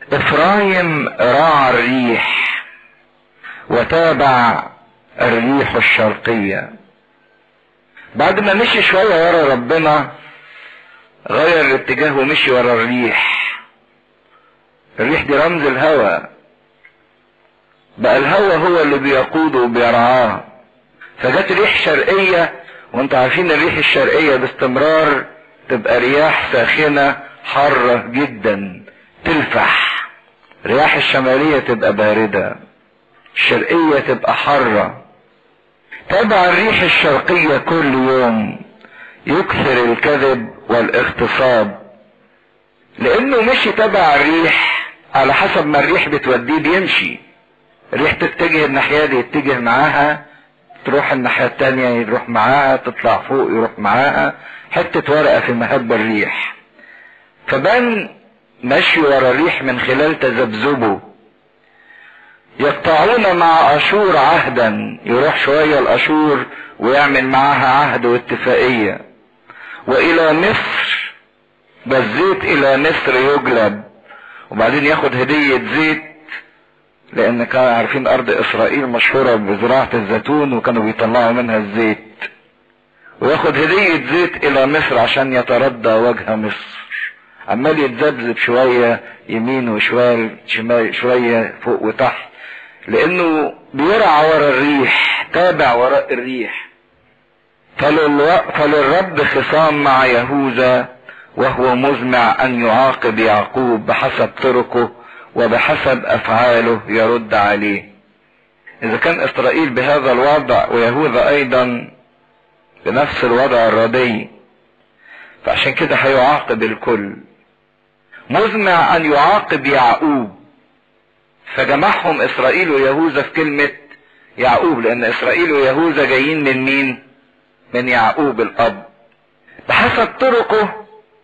افرايم راعى الريح وتابع الريح الشرقية بعد ما مشي شوية ورا ربنا غير الاتجاه ومشي ورا الريح الريح دي رمز الهوى بقى الهوى هو اللي بيقوده وبيرعاه فجت ريح شرقية وانتوا عارفين الريح الشرقية باستمرار تبقى رياح ساخنة حارة جدا تلفح الرياح الشمالية تبقى باردة الشرقية تبقى حارة تبع الريح الشرقية كل يوم يكثر الكذب والاغتصاب لانه مشي تبع الريح على حسب ما الريح بتوديه بيمشي الريح تتجه الناحية دي يتجه معاها تروح الناحية التانية يروح معاها تطلع فوق يروح معاها حتة ورقة في مهب الريح فبان مشي ورا الريح من خلال تذبذبه يقطعون مع اشور عهدا يروح شوية الاشور ويعمل معاها عهد واتفاقية والى مصر بالزيت الى مصر يجلب وبعدين ياخد هدية زيت لان كانوا عارفين ارض اسرائيل مشهورة بزراعة الزيتون وكانوا بيطلعوا منها الزيت وياخد هدية زيت الى مصر عشان يتردى وجه مصر عمال يتذبذب شوية يمين وشوال شمال شوية فوق وتحت لانه بيرعى ورا الريح تابع وراء الريح فللرب خصام مع يهوذا وهو مزمع ان يعاقب يعقوب بحسب طرقه وبحسب افعاله يرد عليه اذا كان اسرائيل بهذا الوضع ويهوذا ايضا بنفس الوضع الردي فعشان كده هيعاقب الكل مزمع ان يعاقب يعقوب فجمعهم اسرائيل ويهوذا في كلمة يعقوب لان اسرائيل ويهوذا جايين من مين من يعقوب الاب بحسب طرقه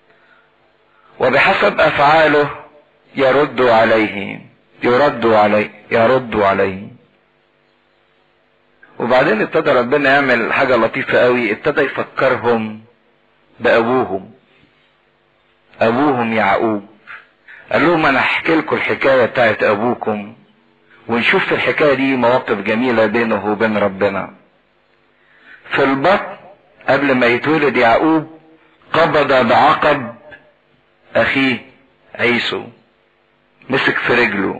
وبحسب افعاله يرد عليه يرد عليه يرد عليه وبعدين ابتدى ربنا يعمل حاجة لطيفة قوي ابتدى يفكرهم بأبوهم أبوهم يعقوب قال لهم أنا أحكي لكم الحكاية بتاعت أبوكم ونشوف في الحكاية دي مواقف جميلة بينه وبين ربنا في البطن قبل ما يتولد يعقوب قبض بعقب أخيه عيسو مسك في رجله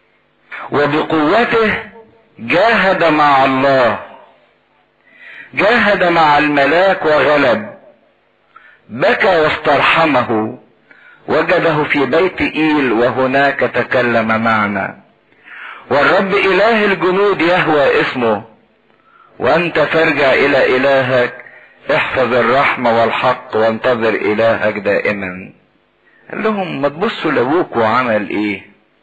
وبقوته جاهد مع الله جاهد مع الملاك وغلب بكى واسترحمه وجده في بيت ايل وهناك تكلم معنا والرب اله الجنود يهوى اسمه وانت ترجع الى الهك احفظ الرحمة والحق وانتظر الهك دائما قال لهم ما تبصوا لابوك وعمل ايه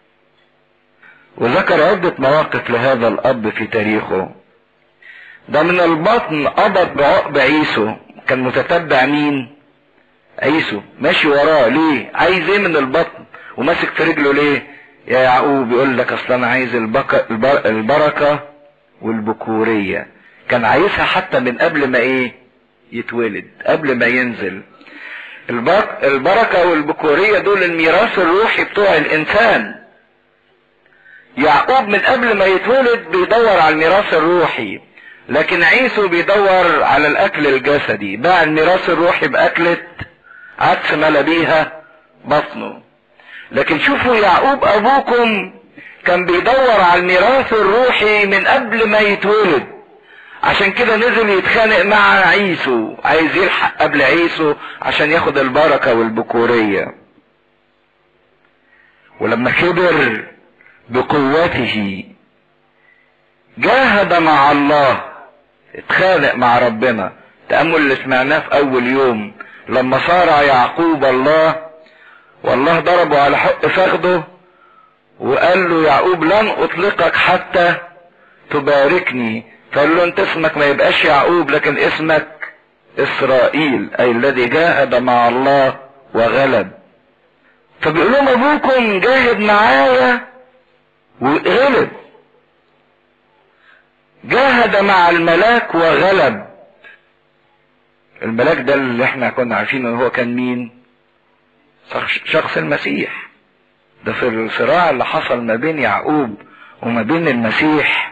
وذكر عدة مواقف لهذا الاب في تاريخه ده من البطن قبض بعقب عيسو كان متتبع مين عيسو ماشي وراه ليه عايز ايه من البطن وماسك في رجله ليه يا يعقوب يقول لك اصل انا عايز البك... البر... البركة والبكورية كان عايزها حتى من قبل ما ايه يتولد قبل ما ينزل البك... البركة والبكورية دول الميراث الروحي بتوع الانسان يعقوب من قبل ما يتولد بيدور على الميراث الروحي لكن عيسو بيدور على الاكل الجسدي باع الميراث الروحي باكلة عدس ملا بيها بطنه لكن شوفوا يعقوب ابوكم كان بيدور على الميراث الروحي من قبل ما يتولد عشان كده نزل يتخانق مع عيسو عايز يلحق قبل عيسو عشان ياخد البركة والبكورية ولما كبر بقوته جاهد مع الله اتخانق مع ربنا تأمل اللي سمعناه في أول يوم لما صارع يعقوب الله والله ضربه على حق فخده وقال له يعقوب لن أطلقك حتى تباركني فقال له انت اسمك ما يبقاش يعقوب لكن اسمك إسرائيل أي الذي جاهد مع الله وغلب فبيقول لهم أبوكم جاهد معايا وغلب جاهد مع الملاك وغلب الملاك ده اللي احنا كنا عارفين ان هو كان مين شخص المسيح ده في الصراع اللي حصل ما بين يعقوب وما بين المسيح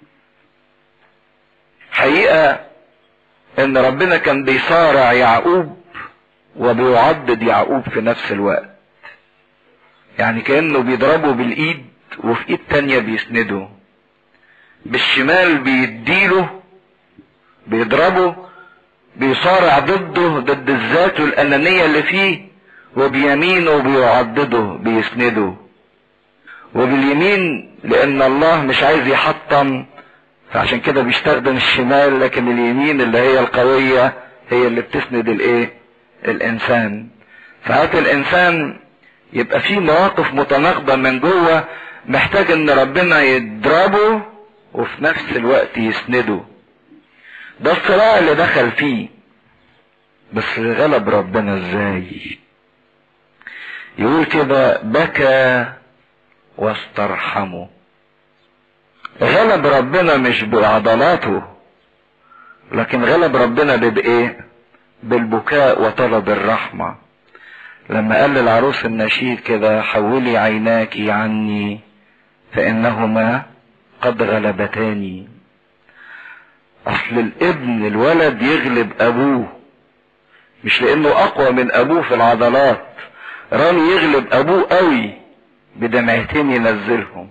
حقيقة ان ربنا كان بيصارع يعقوب وبيعضد يعقوب في نفس الوقت يعني كأنه بيضربه بالايد وفي ايد تانية بيسنده بالشمال بيديله بيضربه بيصارع ضده ضد الذات الأنانية اللي فيه وبيمينه بيعضده بيسنده وباليمين لأن الله مش عايز يحطم فعشان كده بيستخدم الشمال لكن اليمين اللي هي القوية هي اللي بتسند الايه الانسان ساعات الانسان يبقى في مواقف متناقضة من جوه محتاج ان ربنا يضربه وفي نفس الوقت يسنده ده الصراع اللي دخل فيه بس غلب ربنا ازاي يقول كده بكى واسترحمه غلب ربنا مش بعضلاته لكن غلب ربنا بايه بالبكاء وطلب الرحمة لما قال للعروس النشيد كده حولي عيناك عني فإنهما قد غلبتاني أصل الابن الولد يغلب أبوه مش لأنه أقوى من أبوه في العضلات رامي يغلب أبوه قوي بدمعتين ينزلهم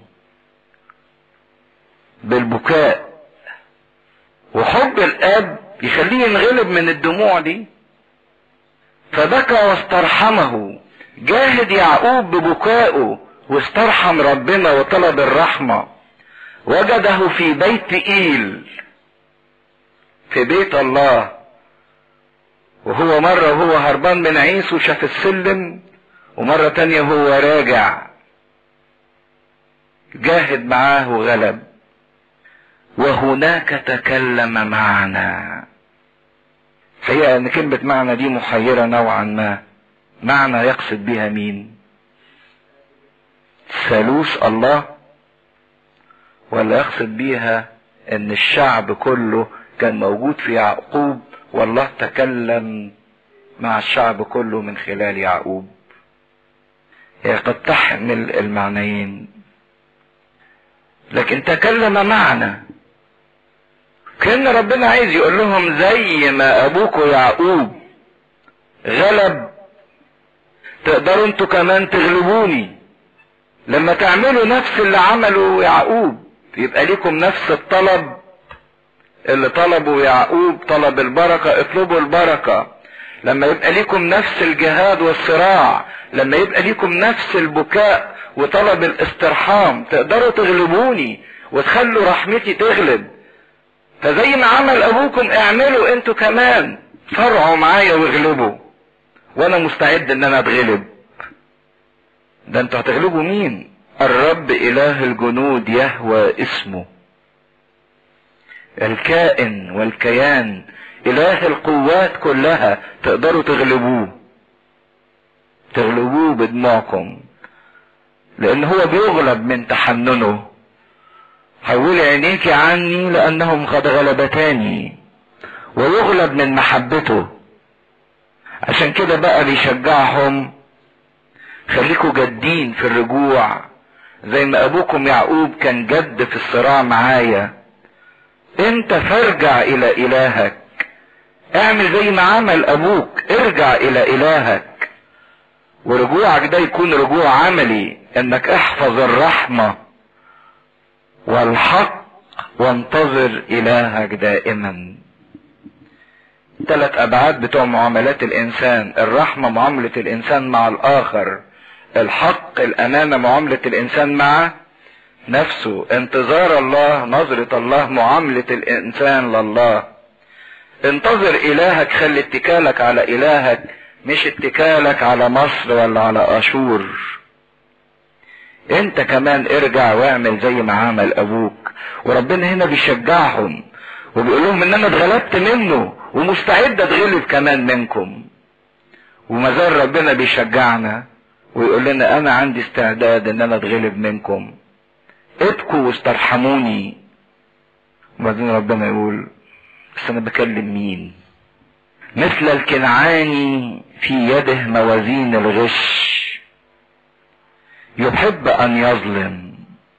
بالبكاء وحب الاب يخليه ينغلب من الدموع دي فبكى واسترحمه جاهد يعقوب ببكائه واسترحم ربنا وطلب الرحمة وجده في بيت ايل في بيت الله وهو مرة وهو هربان من عيسو شاف السلم ومرة تانية هو راجع جاهد معاه وغلب وهناك تكلم معنا حقيقة ان كلمة معنى دي محيرة نوعا ما معنى يقصد بها مين ثالوث الله ولا يقصد بيها ان الشعب كله كان موجود في يعقوب والله تكلم مع الشعب كله من خلال يعقوب هي قد تحمل المعنيين لكن تكلم معنا كان ربنا عايز يقول لهم زي ما ابوكوا يعقوب غلب تقدروا انتوا كمان تغلبوني لما تعملوا نفس اللي عمله يعقوب يبقى ليكم نفس الطلب اللي طلبه يعقوب طلب البركة اطلبوا البركة لما يبقى ليكم نفس الجهاد والصراع لما يبقى ليكم نفس البكاء وطلب الاسترحام تقدروا تغلبوني وتخلوا رحمتي تغلب فزي ما عمل ابوكم اعملوا انتوا كمان فرعوا معايا واغلبوا وانا مستعد ان انا اتغلب ده انتوا هتغلبوا مين الرب اله الجنود يهوى اسمه الكائن والكيان اله القوات كلها تقدروا تغلبوه تغلبوه بدموعكم لان هو بيغلب من تحننه حولي عينيك عني لانهم قد غلبتاني ويغلب من محبته عشان كده بقى بيشجعهم خليكوا جادين في الرجوع زي ما ابوكم يعقوب كان جد في الصراع معايا انت فارجع الى الهك اعمل زي ما عمل ابوك ارجع الى الهك ورجوعك ده يكون رجوع عملي انك احفظ الرحمة والحق وانتظر الهك دائما ثلاث ابعاد بتوع معاملات الانسان الرحمة معاملة الانسان مع الاخر الحق الامانة معاملة الانسان مع نفسه انتظار الله نظرة الله معاملة الانسان لله انتظر الهك خلي اتكالك على الهك مش اتكالك على مصر ولا على اشور انت كمان ارجع واعمل زي ما عمل ابوك وربنا هنا بيشجعهم وبيقول لهم ان انا اتغلبت منه ومستعد اتغلب كمان منكم وما زال ربنا بيشجعنا ويقول لنا انا عندي استعداد ان انا اتغلب منكم ابكوا واسترحموني وبعدين ربنا يقول بس انا بكلم مين مثل الكنعاني في يده موازين الغش يحب ان يظلم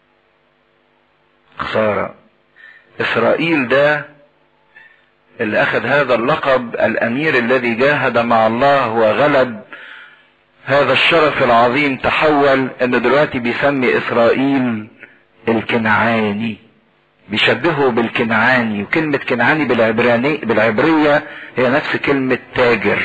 خسارة اسرائيل ده اللي اخذ هذا اللقب الامير الذي جاهد مع الله وغلب هذا الشرف العظيم تحول ان دلوقتي بيسمي اسرائيل الكنعاني بيشبهه بالكنعاني وكلمة كنعاني بالعبراني بالعبرية هي نفس كلمة تاجر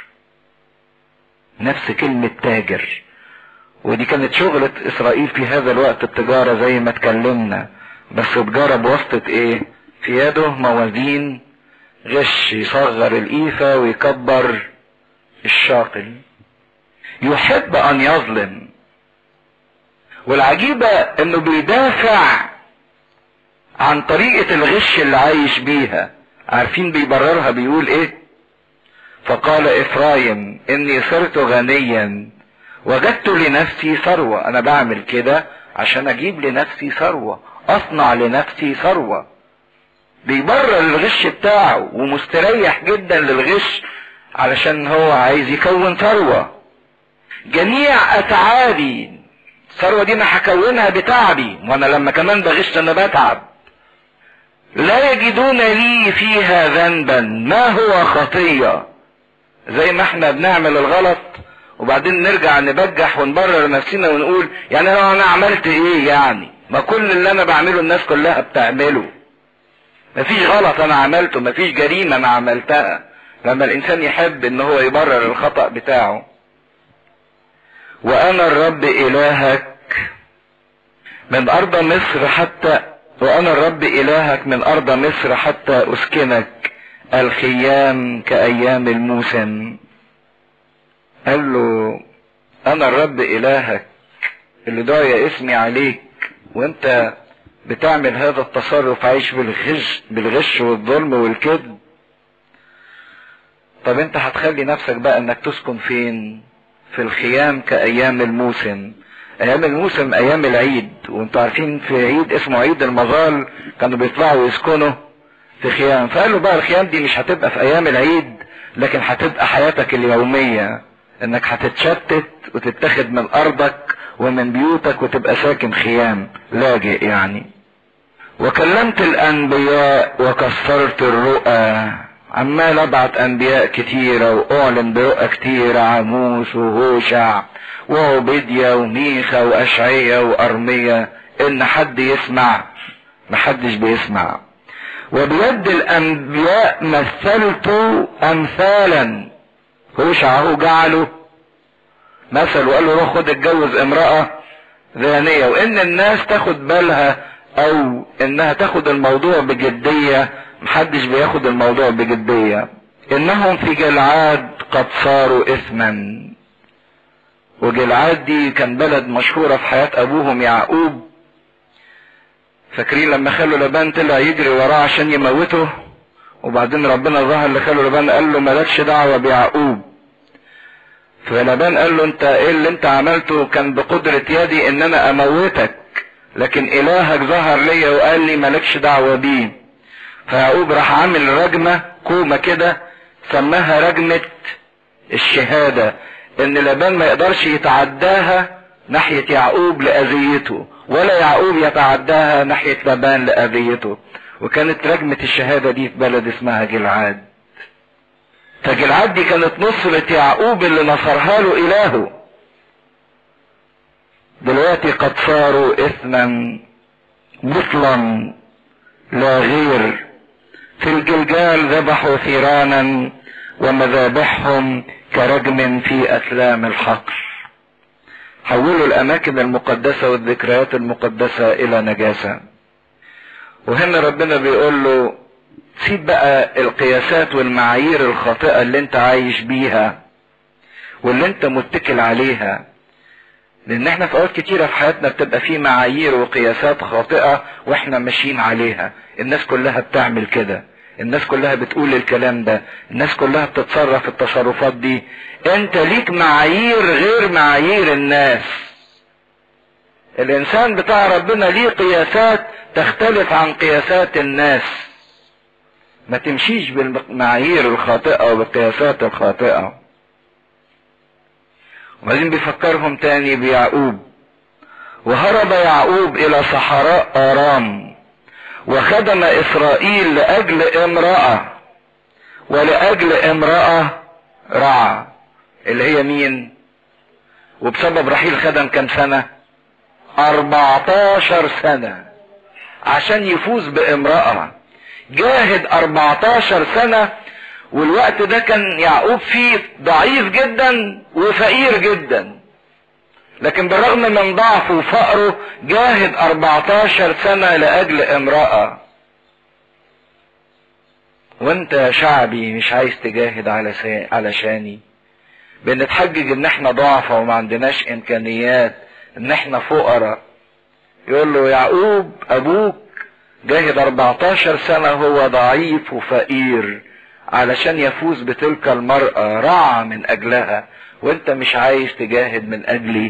نفس كلمة تاجر ودي كانت شغلة اسرائيل في هذا الوقت التجارة زي ما اتكلمنا بس تجارة بواسطة ايه في يده موازين غش يصغر الإيفة ويكبر الشاقل يحب أن يظلم والعجيبة إنه بيدافع عن طريقة الغش اللي عايش بيها عارفين بيبررها بيقول إيه فقال إفرايم إني صرت غنيا وجدت لنفسي ثروة أنا بعمل كده عشان أجيب لنفسي ثروة أصنع لنفسي ثروة بيبرر الغش بتاعه ومستريح جدا للغش علشان هو عايز يكون ثروة جميع اتعابي الثروة دي انا هكونها بتعبي وانا لما كمان بغش انا بتعب لا يجدون لي فيها ذنبا ما هو خطية زي ما احنا بنعمل الغلط وبعدين نرجع نبجح ونبرر نفسنا ونقول يعني انا انا عملت ايه يعني ما كل اللي انا بعمله الناس كلها بتعمله مفيش غلط انا عملته مفيش جريمة انا عملتها لما الانسان يحب ان هو يبرر الخطأ بتاعه وانا الرب الهك من ارض مصر حتى وانا الرب الهك من ارض مصر حتى اسكنك الخيام كايام الموسم قال له انا الرب الهك اللي دعي اسمي عليك وانت بتعمل هذا التصرف عايش بالغش بالغش والظلم والكذب طب انت هتخلي نفسك بقى انك تسكن فين في الخيام كايام الموسم ايام الموسم ايام العيد وانتوا عارفين في عيد اسمه عيد المظال كانوا بيطلعوا يسكنوا في خيام فقالوا بقى الخيام دي مش هتبقى في ايام العيد لكن هتبقى حياتك اليومية انك هتتشتت وتتخذ من ارضك ومن بيوتك وتبقى ساكن خيام لاجئ يعني وكلمت الانبياء وكسرت الرؤى عمال ابعت انبياء كتيرة واعلن برؤى كتيرة عموس وهوشع وعبيديا وميخا واشعية وارمية ان حد يسمع محدش بيسمع وبيد الانبياء مثلت امثالا هوشع هو جعله مثل وقال له روح خد اتجوز امرأة ذانية وان الناس تاخد بالها او انها تاخد الموضوع بجدية محدش بياخد الموضوع بجدية انهم في جلعاد قد صاروا اثما وجلعاد دي كان بلد مشهورة في حياة ابوهم يعقوب فاكرين لما خلوا لبان طلع يجري وراه عشان يموته وبعدين ربنا ظهر لخلوا لبان قال له مالكش دعوة بيعقوب فلبان قال له انت ايه اللي انت عملته كان بقدرة يدي ان انا اموتك لكن الهك ظهر ليا وقال لي مالكش دعوة بيه فيعقوب راح عامل رجمة كومة كده سماها رجمة الشهادة ان لبان ما يقدرش يتعداها ناحية يعقوب لأذيته ولا يعقوب يتعداها ناحية لبان لأذيته وكانت رجمة الشهادة دي في بلد اسمها جلعاد فجلعاد دي كانت نصرة يعقوب اللي نصرها له إلهه دلوقتي قد صاروا إثما بطلا لا غير في الجلجال ذبحوا ثيرانا ومذابحهم كرجم في أسلام الحقل حولوا الأماكن المقدسة والذكريات المقدسة إلى نجاسة وهنا ربنا بيقول له سيب بقى القياسات والمعايير الخاطئة اللي انت عايش بيها واللي انت متكل عليها لان احنا في اوقات كتيرة في حياتنا بتبقى في معايير وقياسات خاطئة واحنا ماشيين عليها الناس كلها بتعمل كده الناس كلها بتقول الكلام ده الناس كلها بتتصرف التصرفات دي انت ليك معايير غير معايير الناس الانسان بتاع ربنا ليه قياسات تختلف عن قياسات الناس ما تمشيش بالمعايير الخاطئة وبالقياسات الخاطئة وبعدين بيفكرهم تاني بيعقوب وهرب يعقوب الى صحراء ارام وخدم اسرائيل لاجل امرأة ولاجل امرأة رعى اللي هي مين وبسبب رحيل خدم كم سنة 14 سنة عشان يفوز بامرأة جاهد 14 سنة والوقت ده كان يعقوب فيه ضعيف جدا وفقير جدا لكن بالرغم من ضعفه وفقره جاهد 14 سنة لأجل امرأة وانت يا شعبي مش عايز تجاهد على علشاني بنتحجج ان احنا ضعفة وما عندناش امكانيات ان احنا فقراء يقول له يعقوب ابوك جاهد 14 سنة هو ضعيف وفقير علشان يفوز بتلك المرأة رعى من اجلها وانت مش عايز تجاهد من اجلي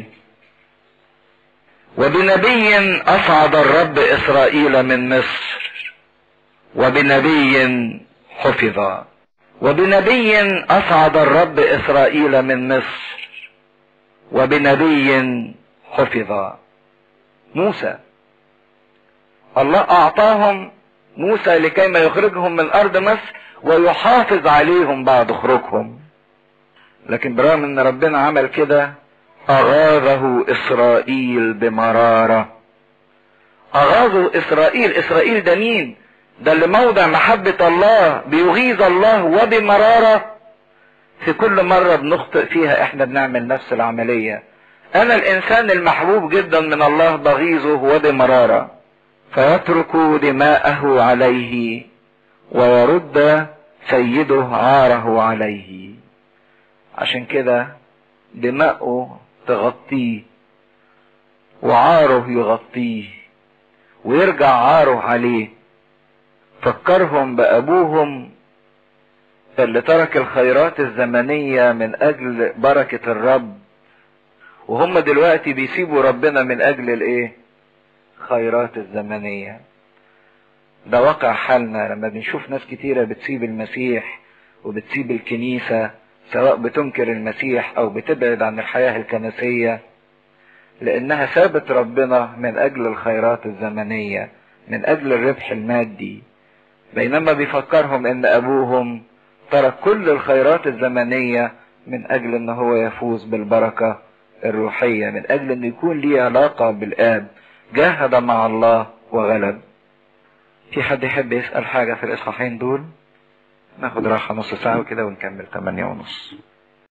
وبنبي اصعد الرب اسرائيل من مصر وبنبي حفظ وبنبي اصعد الرب اسرائيل من مصر وبنبي حفظ موسى الله اعطاهم موسى لكي ما يخرجهم من ارض مصر ويحافظ عليهم بعد خروجهم لكن برغم ان ربنا عمل كده اغاظه اسرائيل بمرارة اغاظه اسرائيل اسرائيل ده مين ده اللي موضع محبة الله بيغيظ الله وبمرارة في كل مرة بنخطئ فيها احنا بنعمل نفس العملية انا الانسان المحبوب جدا من الله بغيظه وبمرارة فيترك دماءه عليه ويرد سيده عاره عليه عشان كده دماؤه تغطيه وعاره يغطيه ويرجع عاره عليه فكرهم بأبوهم اللي ترك الخيرات الزمنية من أجل بركة الرب وهم دلوقتي بيسيبوا ربنا من أجل الإيه؟ خيرات الزمنية ده واقع حالنا لما بنشوف ناس كتيرة بتسيب المسيح وبتسيب الكنيسة سواء بتنكر المسيح أو بتبعد عن الحياة الكنسية لأنها سابت ربنا من أجل الخيرات الزمنية من أجل الربح المادي بينما بيفكرهم ان ابوهم ترك كل الخيرات الزمنية من اجل ان هو يفوز بالبركة الروحية من اجل ان يكون ليه علاقة بالاب جاهد مع الله وغلب في حد يحب يسأل حاجة في الاصحاحين دول ناخد راحة نص ساعة وكده ونكمل 8 ونص